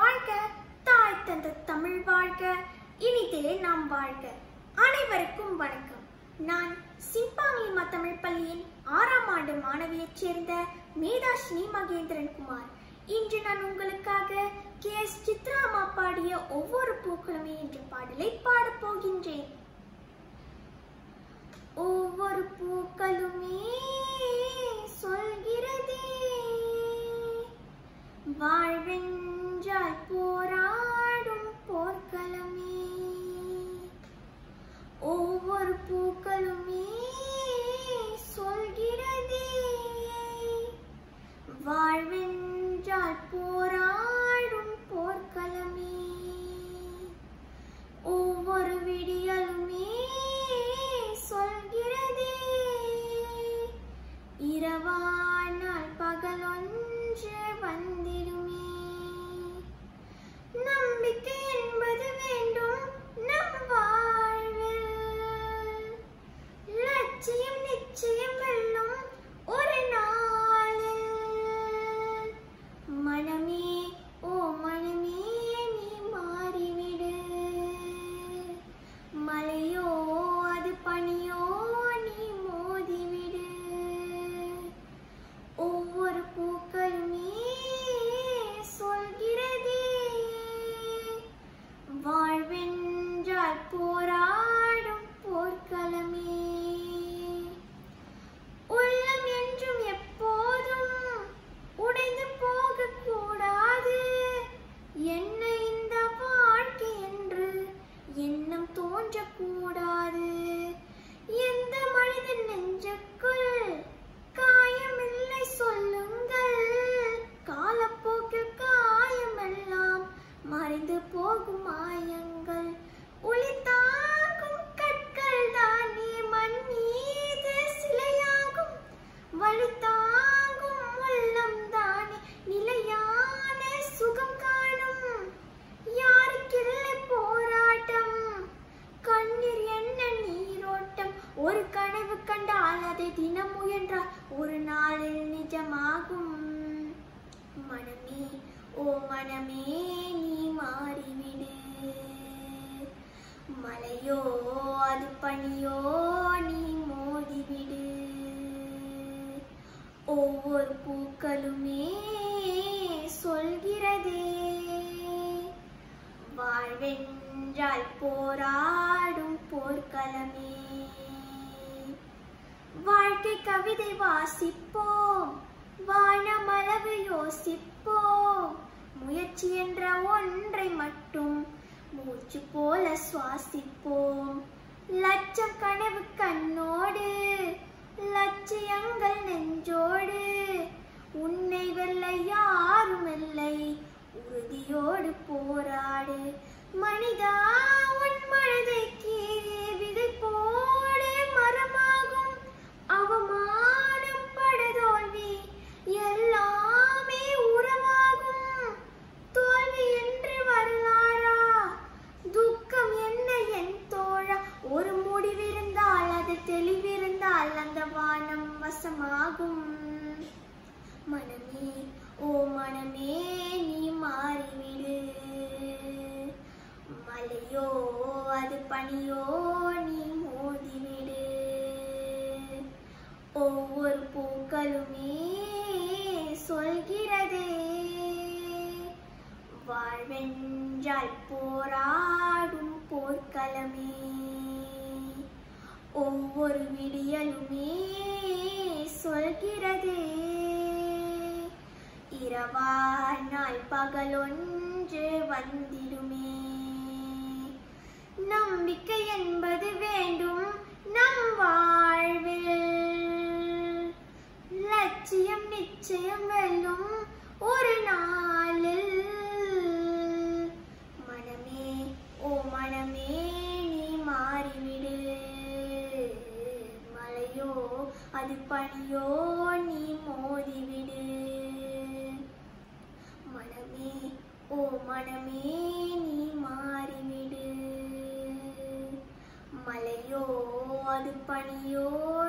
வாழ்க தாய் தந்த தமிழ் வாழ்க இனிதே நாம் வாழ்க அனைவருக்கும் வணக்கம் நான் சிம்பாங்கிமா தமிழ் பள்ளியின் ஆறாம் ஆண்டு மாணவியைச் சேர்ந்த மேதாஷினி மகேந்திரன் குமார் இன்று நான் உங்களுக்காக கே எஸ் சித்ராமா பாடிய ஒவ்வொரு பூக்களுமே என்ற பாடலை பாடப் போகின்றேன் ஒவ்வொரு பூக்களுமே சொல்கிறதே வாழ்வென்றால் போராடும் போர்க்களமே ஒவ்வொரு பூக்களுமே சொல்கிறதே வாழ்வென்றால் போராடும் போர்க்களமே ஒவ்வொரு விடியலுமே சொல்கிறதே இரவானால் பகலொன்று வந்திடுமே நம்பிக்கை என்பது வேண்டும் நம் வாழ்வில் லட்சியம் நிச்சயம் வெல்லும் ஒரு நாளில் மனமே ஓ மனமே நீ மாறிவிடு மலையோ அது பனியோ நீ மோதிவிடு ஒவ்வொரு பூக்களுமே சொல்கிறதே வாழ்வென்றால் போராடும் போர்க்களமே உள்ளம் என்றும் எப்போதும் உடைந்து போகக்கூடாது என்ன இந்த வாழ்க்கை என்று எண்ணம் தோன்றக்கூடாது எந்த மனிதன் நெஞ்சுக்குள் காயமில்லை சொல்லுங்கள் காலப்போக்கில் காயமெல்லாம் மறைந்து போகும் மாயங்கள் ஒளி தாக்கும் கற்கள் தானே மண் மீது சிலையாகும் வழி தாங்கும் உள்ளம் தானே நிலையான சுகம் காணும் யாருக்கில்லை போராட்டம் கண்ணீர் என்ன நீரோட்டம் ஒரு கனவு கண்டால் அதை தினம் முயன்றால் ஒரு நாளில் நிஜமாகும் மனமே ஓ மனமே நீ மாறிவிடு மலையோ அது பனியோ நீ மோதிவிடு ஒவ்வொரு பூக்களுமே சொல்கிறதே வாழ்வென்றால் போராடும் போர்க்களமே வாழ்க்கை கவிதை வாசிப்போம் வானமளவு யோசிப்போம் முயற்சி என்ற ஒன்றை மட்டும் மூச்சு போல சுவாசிப்போம் லட்சம் கனவு கண்ணோடு லட்சியங்கள் நெஞ்சோடு உன்னை வெல்ல யாரும் இல்லை உறுதியோடு போராடு மனிதா உன் மனதை கீழே விதை போடு மரமாகும் அவமானம் படுதோல்வி எல்லாமே உறவாகும் தோல்வி என்று வரலாறா துக்கம் என்ன என் தோழா ஒரு முடிவிருந்தால் அது தெளிவிருந்தால் அந்த வானம் வசமாகும் மனமே ஓ மனமே நீ மாறிவிடு மலையோ அது பனியோ நீ மோதிவிடு ஒவ்வொரு பூக்களுமே சொல்கிறதே வாழ்வென்றால் போராடும் போர்க்களமே ஒவ்வொரு விடியலுமே சொல்கிறதே இரவானால் பகலொன்று வந்திடுமே நம்பிக்கை என்பது வேண்டும் நம் வாழ்வில் லட்சியம் நிச்சயம் வெல்லும் ஒரு நாளில் மனமே ஓ மனமே நீ மாறிவிடு மலையோ அது பனியோ நீ மோதிவிடு மனமே ஓ மனமே நீ மாறிவிடு மலையோ அது பனியோ